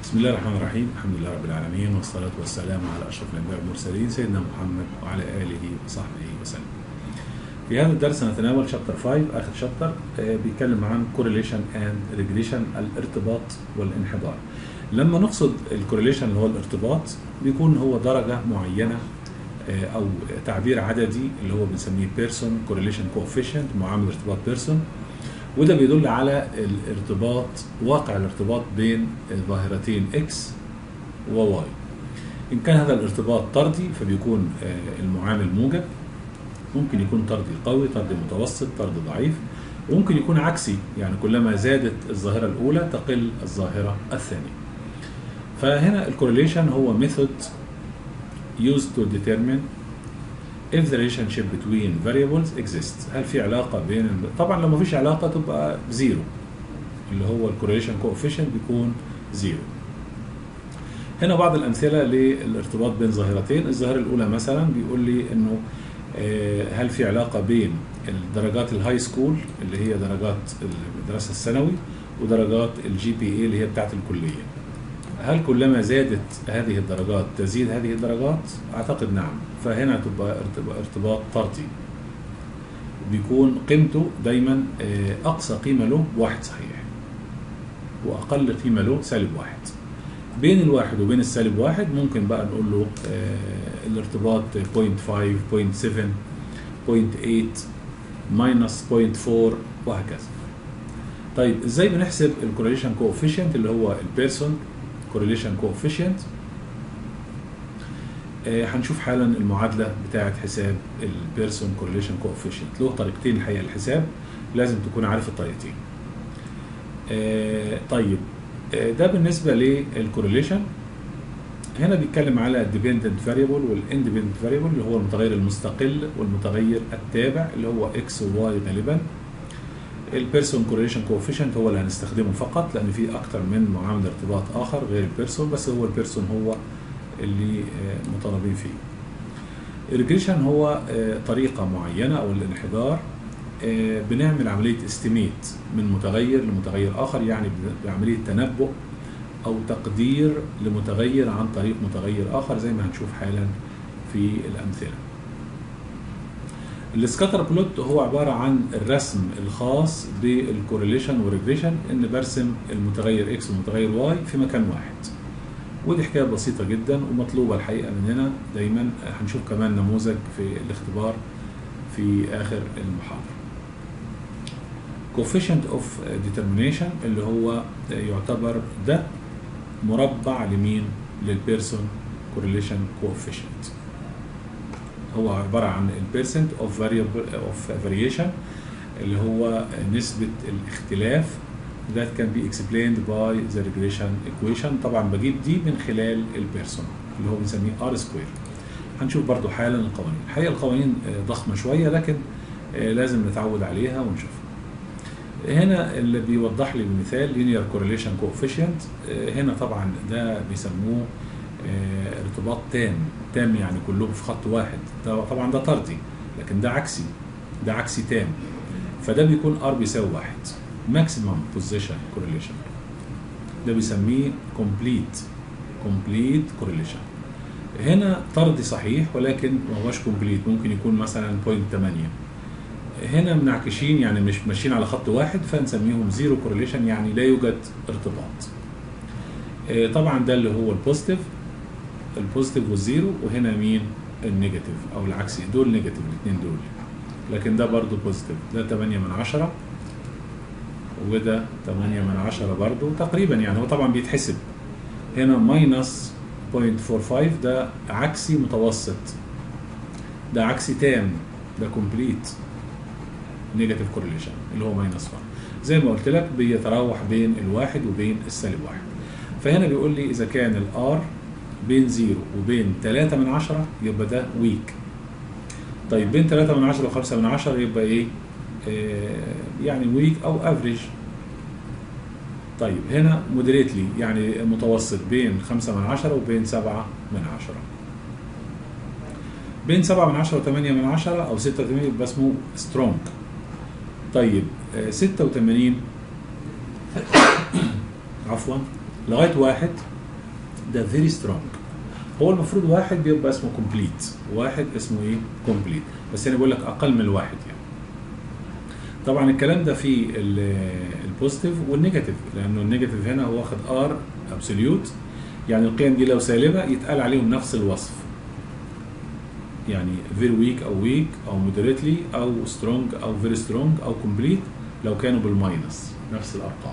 بسم الله الرحمن الرحيم الحمد لله رب العالمين والصلاة والسلام على أشرف الأنبياء والمرسلين سيدنا محمد وعلى آله وصحبه وسلم في هذا الدرس نتناول شابتر 5 آخر شابتر بيتكلم عن correlation and regression الارتباط والانحدار لما نقصد الكورليشن اللي هو الارتباط بيكون هو درجة معينة أو تعبير عددي اللي هو بنسميه بيرسون كورليشن coefficient معامل ارتباط بيرسون وده بيدل على الارتباط واقع الارتباط بين ظاهرتين اكس وواي ان كان هذا الارتباط طردي فبيكون المعامل موجب ممكن يكون طردي قوي طردي متوسط طردي ضعيف وممكن يكون عكسي يعني كلما زادت الظاهرة الأولى تقل الظاهرة الثانية فهنا الكورليشن هو method used to determine if the relationship between variables exists هل في علاقة بين طبعا لو ما فيش علاقة تبقى زيرو اللي هو الكورليشن coefficient بيكون زيرو هنا بعض الأمثلة للارتباط بين ظاهرتين الظاهرة الأولى مثلا بيقول لي إنه هل في علاقة بين الدرجات الهاي سكول اللي هي درجات الدراسة الثانوي ودرجات الجي بي اي اللي هي بتاعت الكلية هل كلما زادت هذه الدرجات تزيد هذه الدرجات؟ أعتقد نعم فهنا تبقى ارتباط طردي بيكون قيمته دايما أقصى قيمة له واحد صحيح وأقل قيمة له سالب واحد بين الواحد وبين السالب واحد ممكن بقى نقول له الارتباط 0.5 0.7 0.8 ماينس 0.4 وهكذا طيب ازاي بنحسب الكورليشن كوفيشنت اللي هو البيرسون كورليشن كوفيشنت هنشوف حالا المعادله بتاعه حساب البيرسون كورليشن كوفيشنت له طريقتين الحقيقه الحساب لازم تكون عارف الطريقتين آه طيب آه ده بالنسبه للكورليشن هنا بيتكلم على الديبندنت فاريبل والاندبندنت فاريبل اللي هو المتغير المستقل والمتغير التابع اللي هو اكس وواي غالبا البيرسون كورليشن كوفيشنت هو اللي هنستخدمه فقط لان في اكتر من معامل ارتباط اخر غير البيرسون بس هو البيرسون هو اللي مطالبين فيه الريجريشن هو طريقة معينة أو الانحدار بنعمل عملية استيميت من متغير لمتغير آخر يعني بعملية تنبؤ أو تقدير لمتغير عن طريق متغير آخر زي ما هنشوف حالا في الأمثلة السكاتر بلوت هو عبارة عن الرسم الخاص بالكورليشن والريجريشن ان برسم المتغير اكس والمتغير واي في مكان واحد ودي حكايه بسيطه جدا ومطلوبه الحقيقه مننا دايما هنشوف كمان نموذج في الاختبار في اخر المحاضره coefficient of determination اللي هو يعتبر ده مربع لمين للبيرسون correlation coefficient هو عبارة عن البيرسنت of variable of variation اللي هو نسبة الاختلاف that can be explained by the regression equation طبعا بجيب دي من خلال البيرسون اللي هو بنسميه ار سكوير هنشوف برضو حالا القوانين الحقيقه القوانين ضخمه شويه لكن لازم نتعود عليها ونشوفها هنا اللي بيوضح لي بمثال linear correlation coefficient هنا طبعا ده بيسموه ارتباط تام تام يعني كلهم في خط واحد ده طبعا ده طردي لكن ده عكسي ده عكسي تام فده بيكون ار بيساوي واحد maximum position correlation ده بيسميه complete complete correlation هنا طردي صحيح ولكن ما هوش complete ممكن يكون مثلا 0.8 هنا منعكشين يعني مش ماشيين على خط واحد فنسميهم زيرو كورليشن يعني لا يوجد ارتباط طبعا ده اللي هو البوزيتيف البوزيتيف والزيرو وهنا مين النيجاتيف او العكسي دول نيجاتيف الاثنين دول لكن ده برضو بوزيتيف ده 8 من 10 وده 8 من 10 برضو تقريبا يعني هو طبعا بيتحسب هنا ماينس 0.45 ده عكسي متوسط ده عكسي تام ده كومبليت نيجاتيف كورليشن اللي هو ماينس 1 زي ما قلت لك بيتراوح بين الواحد وبين السالب واحد فهنا بيقول لي اذا كان الار بين 0 وبين 3 من 10 يبقى ده ويك طيب بين 3 من 10 و5 من 10 يبقى ايه يعني ويك او افريج طيب هنا مودريتلي يعني متوسط بين 5 من 10 وبين 7 من 10 بين 7 من 10 و8 من 10 او 6 و8 يبقى اسمه سترونج طيب 86 عفوا لغايه واحد ده فيري سترونج هو المفروض واحد بيبقى اسمه كومبليت واحد اسمه ايه كومبليت بس انا بقول لك اقل من الواحد يعني طبعا الكلام ده في البوزيتيف والنيجاتيف لانه النيجاتيف هنا هو واخد ار ابسوليوت يعني القيم دي لو سالبه يتقال عليهم نفس الوصف يعني فيري ويك او ويك او مودريتلي او سترونج او فيري سترونج او كومبليت لو كانوا بالماينس نفس الارقام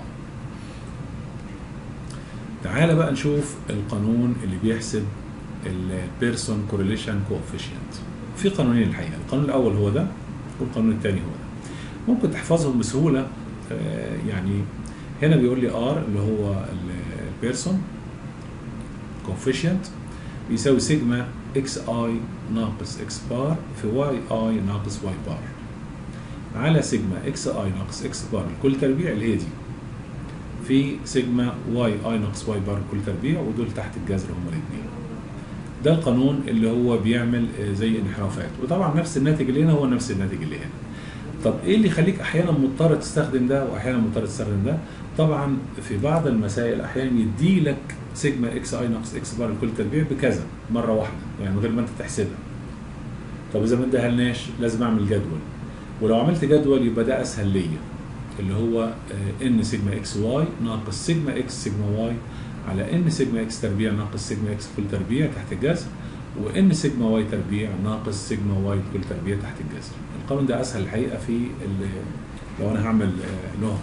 تعال بقى نشوف القانون اللي بيحسب البيرسون كورليشن كوفيشنت في قانونين الحقيقه القانون الاول هو ده والقانون الثاني هو ده ممكن تحفظهم بسهوله يعني هنا بيقول لي ار اللي هو البيرسون كوفيشنت بيساوي سيجما اكس اي ناقص اكس بار في واي اي ناقص واي بار على سيجما اكس اي ناقص اكس بار الكل تربيع اللي هي دي في سيجما واي اي ناقص واي بار كل تربيع ودول تحت الجذر هما الاثنين ده القانون اللي هو بيعمل زي انحرافات وطبعا نفس الناتج اللي هنا هو نفس الناتج اللي هنا طب ايه اللي يخليك احيانا مضطر تستخدم ده واحيانا مضطر تستخدم ده طبعا في بعض المسائل احيانا يدي لك سيجما اكس اي ناقص اكس بار لكل تربيع بكذا مره واحده يعني من غير ما انت تحسبها طب اذا ما ادهالناش لازم اعمل جدول ولو عملت جدول يبقى ده اسهل ليا اللي هو ان سيجما اكس واي ناقص سيجما اكس سيجما واي على ان سيجما اكس تربيع ناقص سيجما اكس كل تربيع تحت الجذر وان سيجما واي تربيع ناقص سيجما واي كل تربيع تحت الجذر القانون ده اسهل الحقيقه في لو انا هعمل له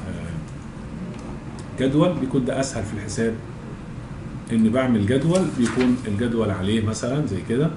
جدول بيكون ده اسهل في الحساب ان بعمل جدول بيكون الجدول عليه مثلا زي كده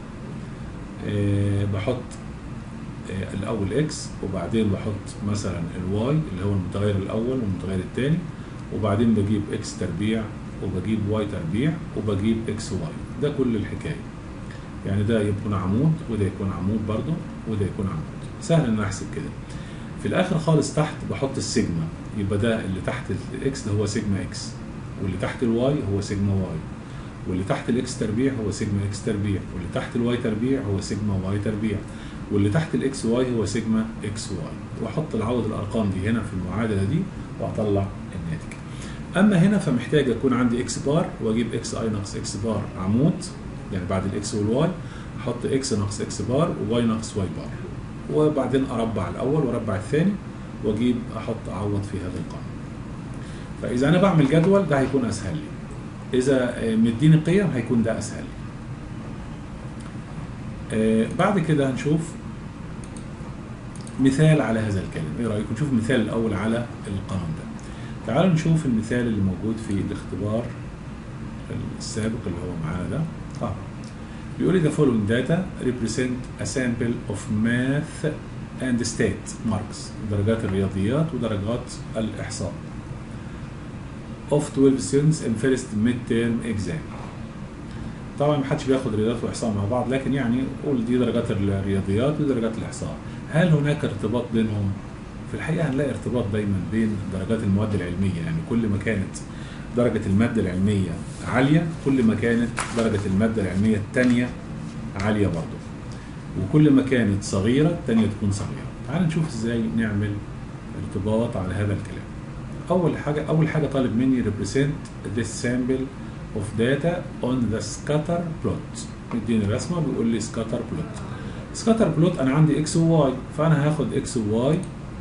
بحط الاول اكس وبعدين بحط مثلا الواي اللي هو المتغير الاول والمتغير الثاني وبعدين بجيب اكس تربيع وبجيب واي تربيع وبجيب اكس واي ده كل الحكايه يعني ده يكون عمود وده يكون عمود برضه وده يكون عمود سهل ان احسب كده في الاخر خالص تحت بحط السيجما يبقى ده اللي تحت الاكس ده هو سيجما اكس واللي تحت الواي هو سيجما واي واللي تحت الاكس تربيع هو سيجما اكس تربيع واللي تحت الواي تربيع هو سيجما واي تربيع واللي تحت الاكس واي هو سيجما اكس واي واحط العوض الارقام دي هنا في المعادله دي واطلع الناتج اما هنا فمحتاج اكون عندي اكس بار واجيب اكس اي ناقص اكس بار عمود يعني بعد الاكس والواي احط اكس ناقص اكس بار وواي ناقص واي بار وبعدين اربع الاول واربع الثاني واجيب احط اعوض في هذا القانون فاذا انا بعمل جدول ده هيكون اسهل لي اذا مديني قيم هيكون ده اسهل لي بعد كده هنشوف مثال على هذا الكلام ايه رايكم نشوف مثال الاول على القانون ده تعالوا نشوف المثال اللي موجود في الاختبار السابق اللي هو معانا ده اه بيقول لي the following data represent a sample of math and state marks درجات الرياضيات ودرجات الإحصاء of 12 students in first midterm exam طبعا ما حدش بياخد رياضيات واحصاء مع بعض لكن يعني قول دي درجات الرياضيات ودرجات الاحصاء هل هناك ارتباط بينهم في الحقيقه هنلاقي ارتباط دايما بين درجات المواد العلميه يعني كل ما كانت درجه الماده العلميه عاليه كل ما كانت درجه الماده العلميه الثانيه عاليه برضه وكل ما كانت صغيره الثانيه تكون صغيره تعال نشوف ازاي نعمل ارتباط على هذا الكلام اول حاجه اول حاجه طالب مني represent this sample of data on the scatter plot مديني رسمه بيقول لي scatter plot scatter plot انا عندي x و y فانا هاخد x و y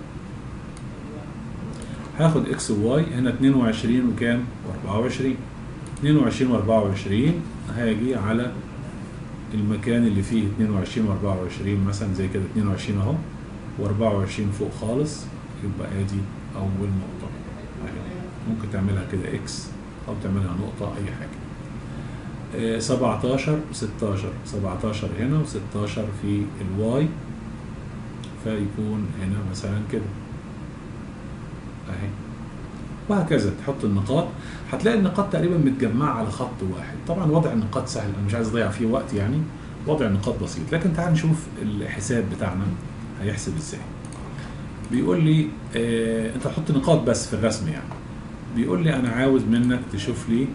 هاخد x و y هنا 22 وكام و24 22 و24 هاجي على المكان اللي فيه 22 و24 مثلا زي كده 22 اهو و24 فوق خالص يبقى ادي اول نقطه ممكن تعملها كده اكس او تعملها نقطة اي حاجة آه 17 16 17 هنا و16 في الواي فيكون هنا مثلا كده اهي وهكذا تحط النقاط هتلاقي النقاط تقريبا متجمعة على خط واحد طبعا وضع النقاط سهل انا مش عايز اضيع فيه وقت يعني وضع النقاط بسيط لكن تعال نشوف الحساب بتاعنا هيحسب ازاي بيقول لي آه انت هتحط نقاط بس في الرسم يعني بيقول لي انا عاوز منك تشوف لي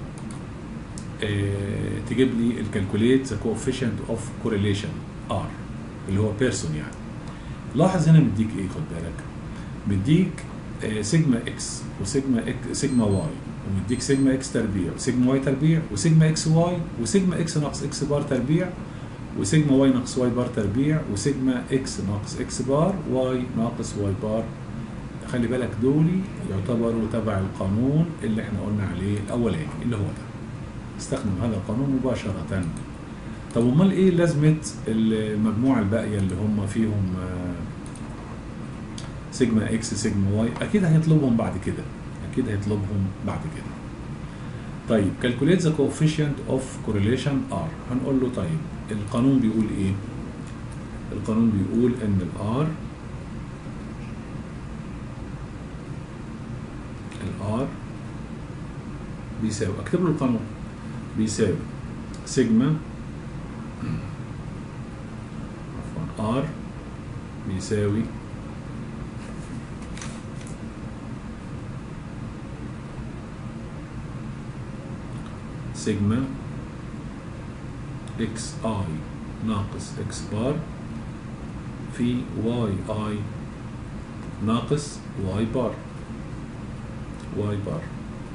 اه تجيب لي الكالكوليت ذا كوفيشنت اوف كورليشن ار اللي هو بيرسون يعني لاحظ هنا مديك ايه خد بالك مديك اه سيجما اكس وسيجما اكس سيجما واي ومديك سيجما اكس تربيع وسيجما واي تربيع وسيجما اكس واي وسيجما اكس ناقص اكس بار تربيع وسيجما واي ناقص واي بار تربيع وسيجما اكس ناقص اكس بار واي ناقص واي بار خلي بالك دولي يعتبروا تبع القانون اللي احنا قلنا عليه الاولاني اللي هو ده استخدم هذا القانون مباشرة طب امال ايه لازمة المجموعة الباقية اللي هم فيهم آه، سيجما اكس سيجما واي اكيد هيطلبهم بعد كده اكيد هيطلبهم بعد كده طيب calculate the coefficient of correlation R هنقول له طيب القانون بيقول ايه القانون بيقول ان ال R ال R بيساوي اكتب له القانون بيساوي سيجما عفوا R بيساوي سيجما اكس اي ناقص اكس بار في واي اي ناقص واي بار واي بار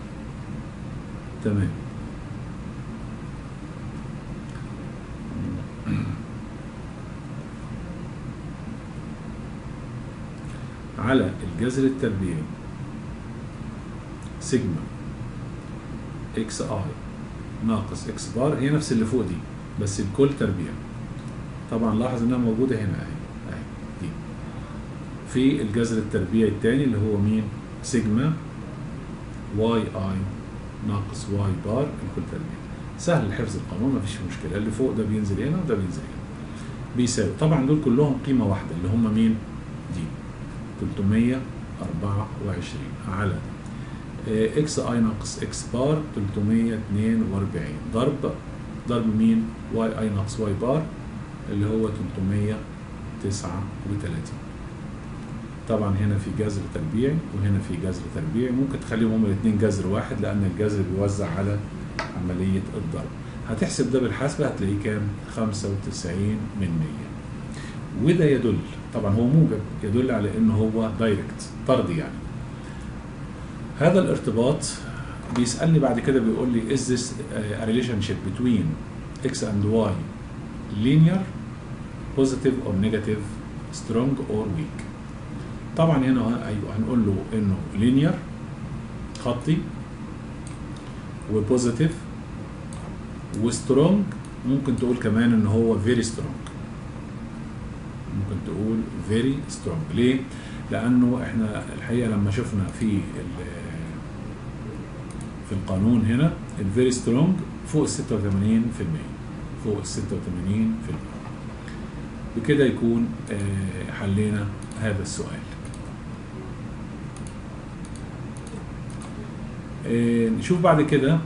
تمام على الجذر التربيعي سيجما اكس اي ناقص اكس بار هي نفس اللي فوق دي بس الكل تربيع طبعا لاحظ انها موجوده هنا اهي اهي دي في الجذر التربيعي الثاني اللي هو مين سيجما واي اي ناقص واي بار الكل تربيع سهل حفظ القانون مفيش مشكله اللي فوق ده بينزل هنا وده بينزل هنا بيساوي طبعا دول كلهم قيمه واحده اللي هم مين دي 324 على اكس اي ناقص اكس بار 342 ضرب ضرب مين واي اي ناقص واي بار اللي هو 339 طبعا هنا في جذر تربيعي وهنا في جذر تربيعي ممكن تخليهم هما الاثنين جذر واحد لان الجذر بيوزع على عملية الضرب هتحسب ده بالحاسبة هتلاقيه كام 95 من 100 وده يدل طبعا هو موجب يدل على انه هو دايركت طردي يعني هذا الارتباط بيسألني بعد كده بيقول لي is this a relationship between x and y linear positive or negative strong or weak طبعا هنا ايوه هنقول له انه linear خطي وبوزيتيف وسترونج ممكن تقول كمان ان هو فيري سترونج ممكن تقول فيري سترونج ليه؟ لانه احنا الحقيقه لما شفنا في في القانون هنا الفيري سترونج فوق ال 86% فوق ال 86% بكده يكون حلينا هذا السؤال نشوف بعد كده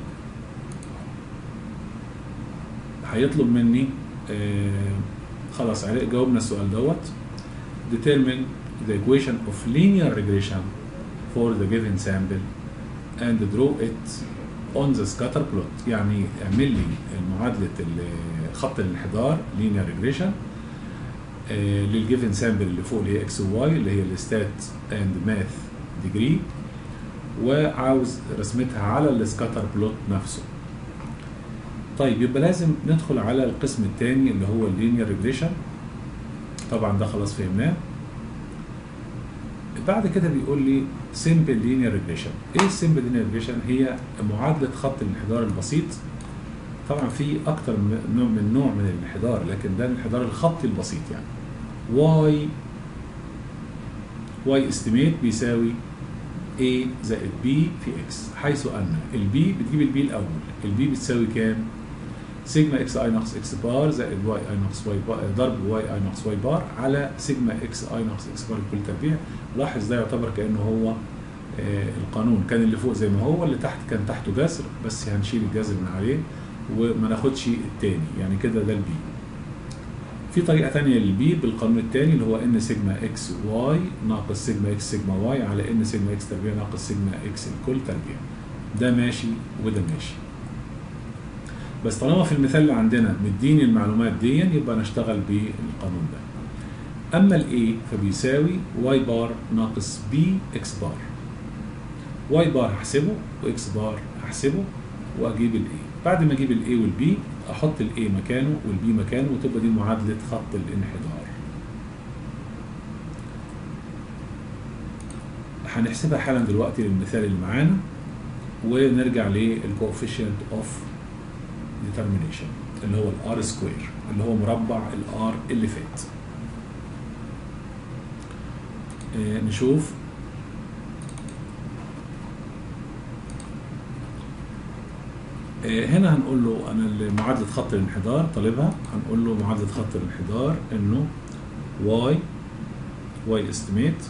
هيطلب مني خلاص جاوبنا السؤال دوت determine the equation of linear regression for the given sample and draw it on the scatter plot يعني اعمل لي معادلة خط الانحدار linear regression للجيفن سامبل اللي فوق اللي هي اكس وواي اللي هي الستات اند ماث ديجري وعاوز رسمتها على السكاتر بلوت نفسه طيب يبقى لازم ندخل على القسم الثاني اللي هو اللينير ريجريشن طبعا ده خلاص فهمناه بعد كده بيقول لي سمبل لينير ريجريشن ايه السمبل لينير ريجريشن هي معادله خط الانحدار البسيط طبعا في اكتر من نوع من نوع من الانحدار لكن ده الانحدار الخطي البسيط يعني واي واي استيميت بيساوي A زائد B في X حيث أن البي بتجيب البي الأول البي بتساوي كام؟ سيجما اكس اي ناقص اكس بار زائد واي اي ناقص واي بار ضرب واي اي ناقص واي بار على سيجما اكس اي ناقص اكس بار كل تربيع لاحظ ده يعتبر كانه هو آه القانون كان اللي فوق زي ما هو اللي تحت كان تحته جذر بس هنشيل الجذر من عليه وما ناخدش التاني يعني كده ده البي في طريقه ثانيه للبي بالقانون الثاني اللي هو ان سيجما اكس واي ناقص سيجما اكس سيجما واي على ان سيجما اكس تربيع ناقص سيجما اكس الكل تربيع ده ماشي وده ماشي بس طالما في المثال اللي عندنا مديني المعلومات دي يبقى نشتغل بالقانون ده اما الاي فبيساوي واي بار ناقص بي اكس بار واي بار هحسبه واكس بار هحسبه واجيب الاي بعد ما اجيب الاي والبي احط الاي مكانه والبي مكانه وتبقى دي معادله خط الانحدار هنحسبها حالا دلوقتي للمثال اللي معانا ونرجع للكوفيشنت اوف ديترمينيشن اللي هو الار سكوير اللي هو مربع الار اللي فات آه، نشوف آه، هنا هنقول له انا معادله خط الانحدار طالبها هنقول له معادله خط الانحدار انه y y estimate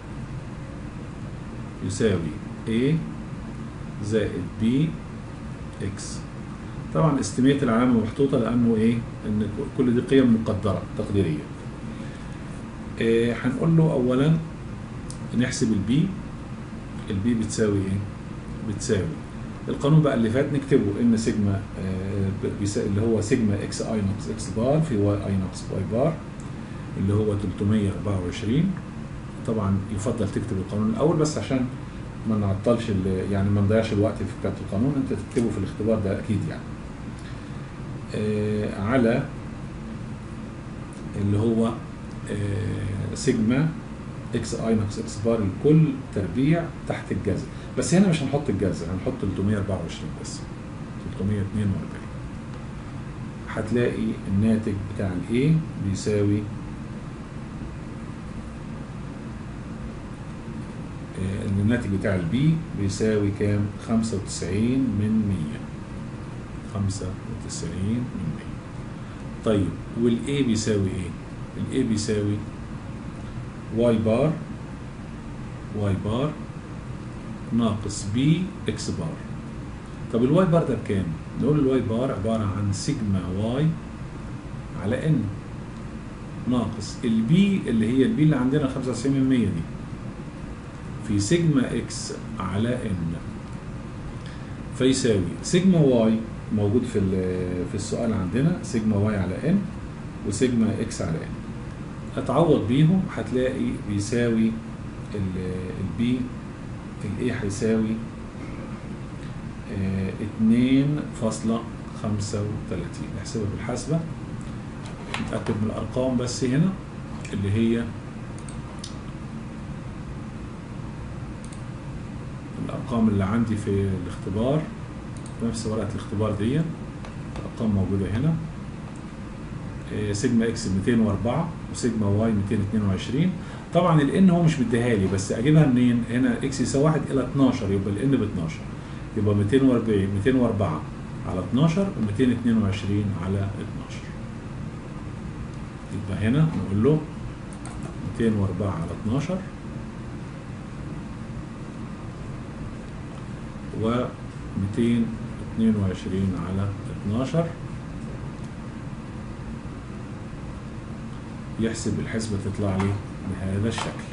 يساوي a زائد b x طبعا استيميت العلامه محطوطه لانه ايه ان كل دي قيم مقدره تقديريه إيه هنقول له اولا نحسب البي البي بتساوي ايه بتساوي القانون بقى اللي فات نكتبه ان سيجما آه، بيسا- اللي هو سيجما اكس اي ناقص اكس بار في واي اي ناقص واي بار اللي هو 324 طبعا يفضل تكتب القانون الاول بس عشان ما نعطلش ال- يعني ما نضيعش الوقت في كتابه القانون انت تكتبه في الاختبار ده اكيد يعني آه، على اللي هو آه، سيجما اكس اي ناقص اكس بار الكل تربيع تحت الجذر بس هنا مش هنحط الجذر هنحط 324 بس 342 هتلاقي الناتج بتاع الاي بيساوي آه، ان الناتج بتاع البي بيساوي كام 95 من 100 95 من 100 طيب والاي بيساوي ايه الاي بيساوي واي بار واي بار ناقص بي اكس بار طب الواي بار ده بكام نقول الواي بار عبارة عن سيجما واي على ان ناقص البي اللي هي البي اللي عندنا 95% دي في سيجما اكس على ان فيساوي سيجما واي موجود في ال- في السؤال عندنا سيجما واي على ان وسيجما اكس على ان هتعوض بيهم هتلاقي بيساوي البي الاي هيساوي اتنين فاصلة خمسة وتلاتين نحسبها بالحاسبة نتأكد من الأرقام بس هنا اللي هي الأرقام اللي عندي في الاختبار نفس ورقة الاختبار دي الأرقام موجودة هنا آه، سيجما اكس 204 وسيجما واي 222 طبعا الان هو مش مديها لي بس اجيبها منين؟ هنا اكس يساوي 1 الى 12 يبقى الان ب 12 يبقى 240 204 على 12 و222 على 12 يبقى هنا نقول له 204 على 12 و 222 على 12 يحسب الحسبة تطلع لي بهذا الشكل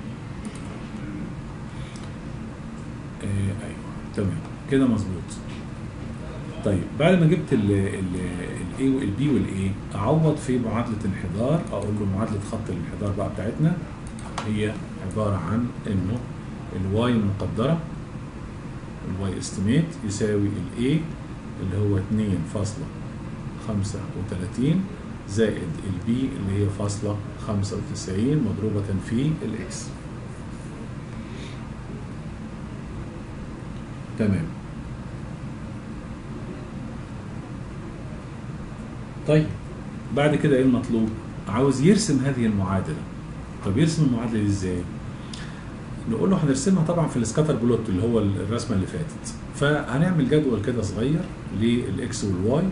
آه ايوه تمام كده مظبوط طيب بعد ما جبت الاي والبي والاي اعوض في معادله انحدار اقول له معادله خط الانحدار بقى بتاعتنا هي عباره عن انه الواي المقدره الواي استيميت يساوي الاي اللي هو 2.35 زائد البي اللي هي فاصلة 95 مضروبة في الاكس تمام طيب بعد كده ايه المطلوب عاوز يرسم هذه المعادلة طب يرسم المعادلة دي ازاي نقول له هنرسمها طبعا في السكاتر بلوت اللي هو الرسمة اللي فاتت فهنعمل جدول كده صغير للاكس والواي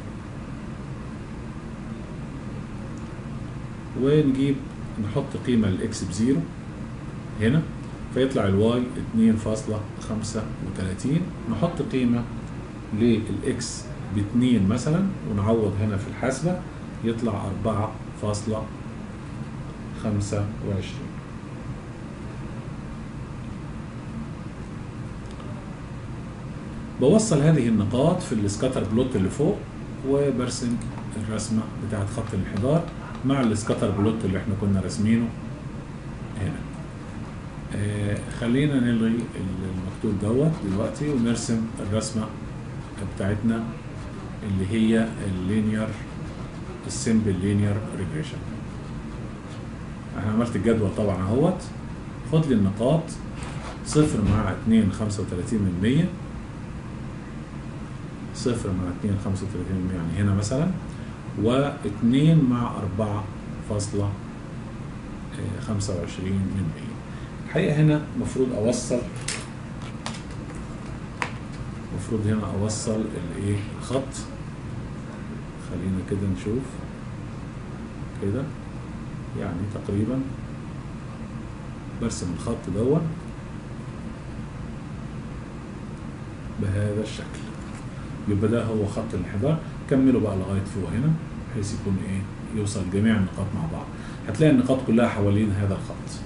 ونجيب نحط قيمة للإكس بزيرو هنا فيطلع الواي 2.35 نحط قيمة للإكس باتنين مثلا ونعوض هنا في الحاسبة يطلع 4.25 بوصل هذه النقاط في السكاتر بلوت اللي فوق وبرسم الرسمة بتاعت خط الانحدار مع السكاتر بلوت اللي احنا كنا راسمينه هنا آه خلينا نلغي المكتوب دوت دلوقتي ونرسم الرسمة بتاعتنا اللي هي اللينير السمبل لينير ريجريشن انا عملت الجدول طبعا اهوت خد لي النقاط صفر مع اتنين خمسة وتلاتين من مية صفر مع اتنين خمسة وتلاتين من مية يعني هنا مثلا واتنين مع أربعة فاصلة خمسة وعشرين من مية الحقيقة هنا المفروض أوصل المفروض هنا أوصل الإيه الخط خلينا كده نشوف كده يعني تقريبا برسم الخط دون بهذا الشكل يبقى ده هو خط الانحدار كملوا بقى لغايه فوق هنا بحيث يكون ايه يوصل جميع النقاط مع بعض هتلاقي النقاط كلها حوالين هذا الخط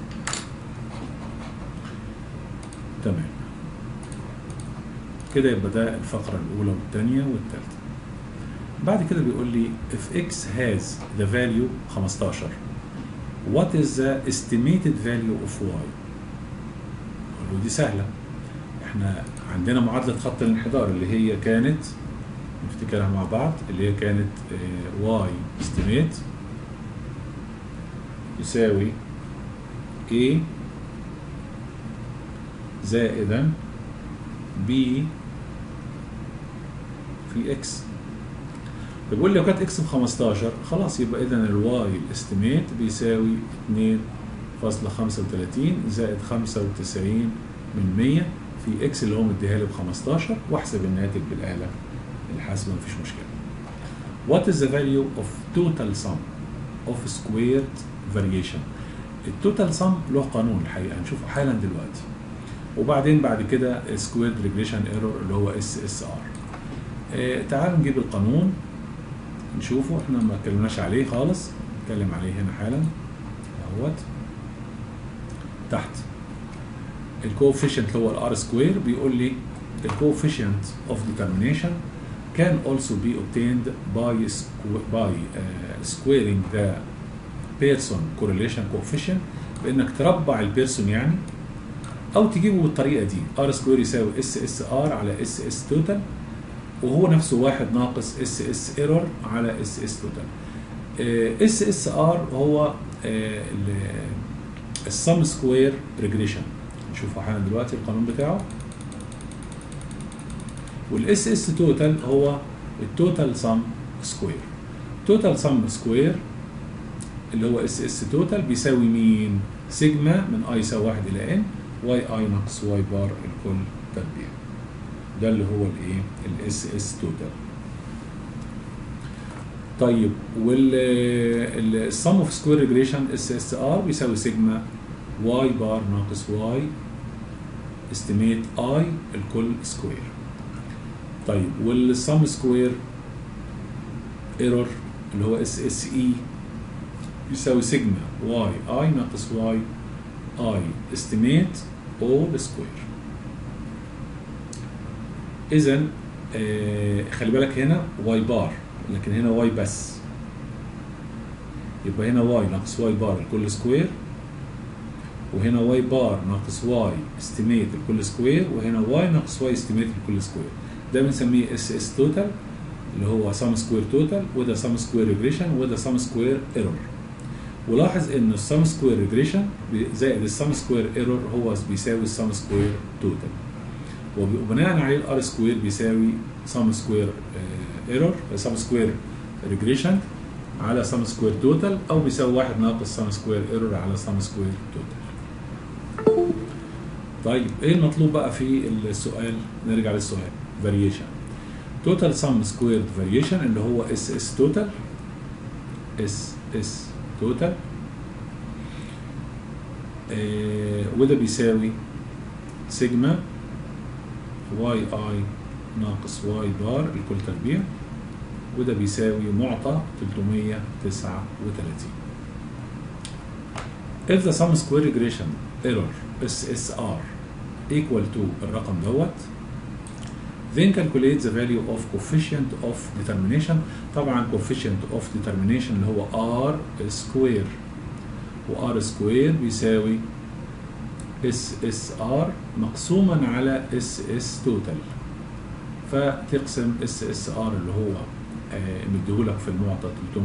تمام كده يبقى ده الفقره الاولى والثانيه والثالثه بعد كده بيقول لي if x has the value 15 what is the estimated value of y اقول له دي سهله احنا عندنا معادله خط الانحدار اللي هي كانت نفتكرها مع بعض اللي هي كانت اه y estimate يساوي a زائدا b في x بيقول لي لو كانت اكس ب 15 خلاص يبقى اذا الواي الاستيميت بيساوي 2.35 زائد 95 من 100 في اكس اللي هو مديها لي ب 15 واحسب الناتج بالاله الحاسبه مفيش مشكله. What is the value of total sum of squared variation؟ التوتال سم له قانون الحقيقه هنشوفه حالا دلوقتي. وبعدين بعد كده سكويرد ريجريشن ايرور اللي هو اس اس ار. تعالوا نجيب القانون نشوفه احنا ما اتكلمناش عليه خالص نتكلم عليه هنا حالا اهوت تحت الكوفيشنت اللي هو الار سكوير بيقول لي الكوفيشنت اوف determination can also be obtained by by uh, squaring the person correlation coefficient بانك تربع البيرسون يعني او تجيبه بالطريقه دي ار سكوير يساوي اس اس ار على اس اس توتال وهو نفسه واحد ناقص اس اس ايرور على اس اس توتال اس اس ار هو السم سكوير ريجريشن نشوفه حالا دلوقتي القانون بتاعه والاس اس توتال هو التوتال سم سكوير توتال سم سكوير اللي هو اس اس توتال بيساوي مين سيجما من اي يساوي 1 الى ان واي اي ناقص واي بار الكل تربيع ده اللي هو الايه الاس اس توتال طيب والسم اوف سكوير ريجريشن اس اس ار بيساوي سيجما واي بار ناقص واي استيميت اي الكل سكوير طيب والسم سكوير ايرور اللي هو اس اس اي يساوي سيجما واي اي ناقص واي اي استيميت اول سكوير اذا آه خلي بالك هنا واي بار لكن هنا واي بس يبقى هنا واي ناقص واي بار الكل سكوير وهنا واي بار ناقص واي استيميت الكل سكوير وهنا واي ناقص واي استيميت الكل سكوير ده بنسميه اس اس توتال اللي هو سم سكوير توتال وده سم سكوير ريجريشن وده سم سكوير ايرور ولاحظ ان السم سكوير ريجريشن زائد السم سكوير ايرور هو بيساوي السم سكوير توتال وبناء عليه الار سكوير بيساوي سم سكوير ايرور سم سكوير ريجريشن على سم سكوير توتال او بيساوي واحد ناقص سم سكوير ايرور على سم سكوير توتال طيب ايه المطلوب بقى في السؤال نرجع للسؤال فاريشن توتال سم سكويرد فاريشن اللي هو اس اس توتال اس اس توتال وده بيساوي سيجما واي اي ناقص واي بار الكل تربيع وده بيساوي معطى 339 if the sum square regression error SSR equal to الرقم دوت then calculate the value of coefficient of determination طبعا coefficient of determination اللي هو R square و R square بيساوي اس اس ار مقسوما على اس اس توتال فتقسم اس اس ار اللي هو آه، مديهولك في المعطى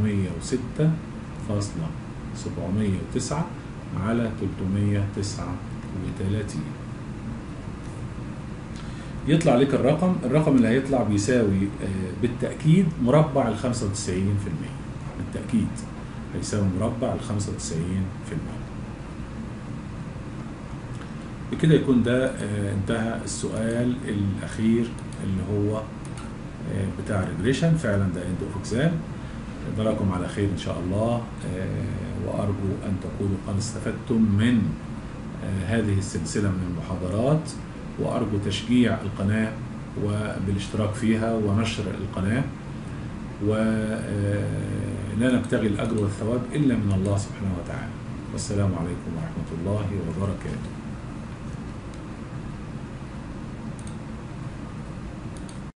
306.709 على 339 يطلع لك الرقم الرقم اللي هيطلع بيساوي آه، بالتأكيد مربع ال 95% بالتأكيد هيساوي مربع ال 95% بكده يكون ده آه، انتهى السؤال الأخير اللي هو آه، بتاع الريجريشن فعلا ده اند اوف اكزام نراكم على خير ان شاء الله آه، وارجو ان تكونوا قد استفدتم من آه، هذه السلسله من المحاضرات وارجو تشجيع القناه وبالاشتراك فيها ونشر القناه ولا نبتغي الاجر والثواب الا من الله سبحانه وتعالى والسلام عليكم ورحمه الله وبركاته